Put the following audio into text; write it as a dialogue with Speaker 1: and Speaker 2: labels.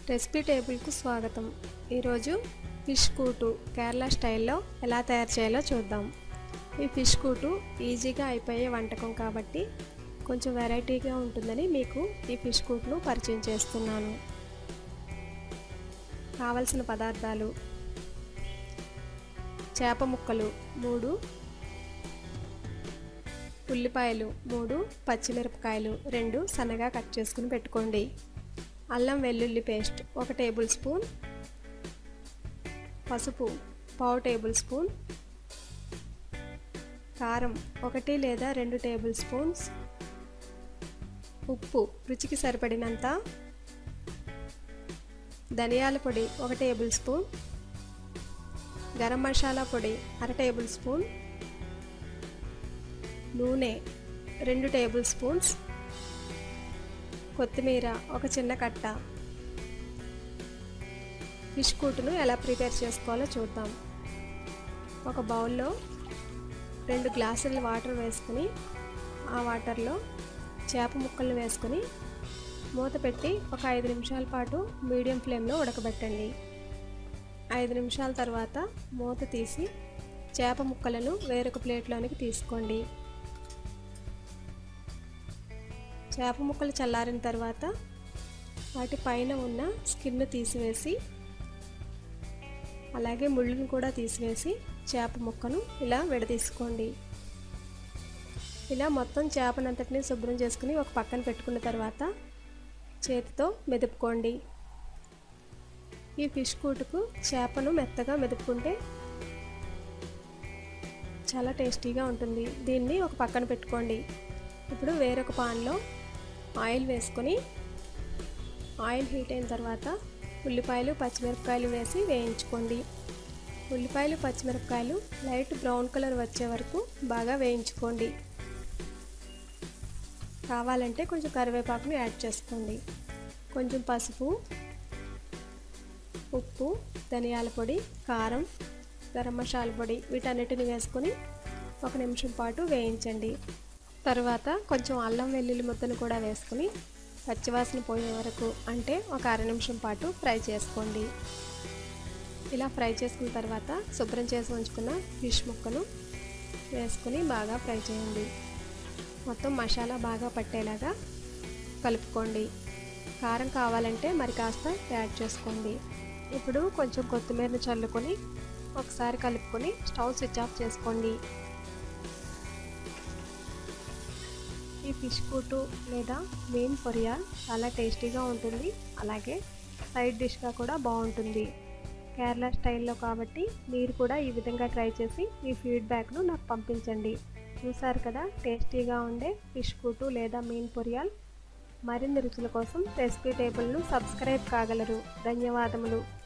Speaker 1: recipe టేబుల్కు స్వాగతం ఈరోజు fish కూటు Kerala స్టైల్లో ఎలా తయారు చేయాలో చూద్దాం ఈ ఫిష్ కూటు ఈజీగా అయిపోయే వంటకం కాబట్టి కొంచెం వెరైటీగా ఉంటుందని మీకు ఈ ఫిష్ కూట్ను పరిచయం చేస్తున్నాను కావలసిన పదార్థాలు చేప ముక్కలు మూడు ఉల్లిపాయలు మూడు పచ్చిమిరపకాయలు రెండు సన్నగా కట్ చేసుకుని పెట్టుకోండి అల్లం వెల్లుల్లి పేస్ట్ ఒక టేబుల్ స్పూన్ పసుపు పావు టేబుల్ స్పూన్ కారం ఒకటి లేదా రెండు టేబుల్ స్పూన్స్ ఉప్పు రుచికి సరిపడినంత ధనియాల పొడి ఒక టేబుల్ స్పూన్ గరం మసాలా పొడి అర టేబుల్ స్పూన్ నూనె రెండు టేబుల్ స్పూన్స్ కొత్తిమీర ఒక చిన్న కట్ట ఫిష్ కూటును ఎలా ప్రిపేర్ చేసుకోవాలో చూద్దాం ఒక బౌల్లో రెండు గ్లాసుల వాటర్ వేసుకుని ఆ వాటర్లో చేప ముక్కలు వేసుకుని మూత పెట్టి ఒక ఐదు నిమిషాల పాటు మీడియం ఫ్లేమ్లో ఉడకబెట్టండి ఐదు నిమిషాల తర్వాత మూత తీసి చేప ముక్కలను వేరొక ప్లేట్లోనికి తీసుకోండి చేప ముక్కలు చల్లారిన తర్వాత వాటి పైన ఉన్న స్కిన్ తీసివేసి అలాగే ముళ్ళును కూడా తీసివేసి చేప ముక్కను ఇలా విడదీసుకోండి ఇలా మొత్తం చేపనంతటిని శుభ్రం చేసుకుని ఒక పక్కన పెట్టుకున్న తర్వాత చేతితో మెదుపుకోండి ఈ ఫిష్ కూటుకు చేపను మెత్తగా మెదుపుకుంటే చాలా టేస్టీగా ఉంటుంది దీన్ని ఒక పక్కన పెట్టుకోండి ఇప్పుడు వేరొక పాన్లో ఆయిల్ వేసుకొని ఆయిల్ హీట్ అయిన తర్వాత ఉల్లిపాయలు పచ్చిమిరపకాయలు వేసి వేయించుకోండి ఉల్లిపాయలు పచ్చిమిరపకాయలు లైట్ బ్రౌన్ కలర్ వచ్చే వరకు బాగా వేయించుకోండి కావాలంటే కొంచెం కరివేపాకును యాడ్ చేసుకోండి కొంచెం పసుపు ఉప్పు ధనియాల పొడి కారం గరం మసాలా పొడి వీటన్నిటిని వేసుకొని ఒక నిమిషం పాటు వేయించండి తర్వాత కొంచెం అల్లం వెల్లుల్లి ముద్దను కూడా వేసుకొని పచ్చివాసన పోయే వరకు అంటే ఒక అర నిమిషం పాటు ఫ్రై చేసుకోండి ఇలా ఫ్రై చేసుకున్న తర్వాత శుభ్రం చేసి ఉంచుకున్న ఫిష్ ముక్కను వేసుకొని బాగా ఫ్రై చేయండి మొత్తం మసాలా బాగా పట్టేలాగా కలుపుకోండి కారం కావాలంటే మరి కాస్త యాడ్ చేసుకోండి ఇప్పుడు కొంచెం కొత్తిమీరని చల్లుకొని ఒకసారి కలుపుకొని స్టవ్ స్విచ్ ఆఫ్ చేసుకోండి ఈ ఫిష్ కూటు లేదా మెయిన్ పొరియా చాలా టేస్టీగా ఉంటుంది అలాగే సైడ్ డిష్గా కూడా బాగుంటుంది కేరళ స్టైల్లో కాబట్టి మీరు కూడా ఈ విధంగా ట్రై చేసి మీ ఫీడ్బ్యాక్ను నాకు పంపించండి చూసారు కదా టేస్టీగా ఉండే ఫిష్ కూటు లేదా మీన్ పొరియాల్ మరిన్ని రుచుల కోసం రెసిపీ టేబుల్ను సబ్స్క్రైబ్ కాగలరు ధన్యవాదములు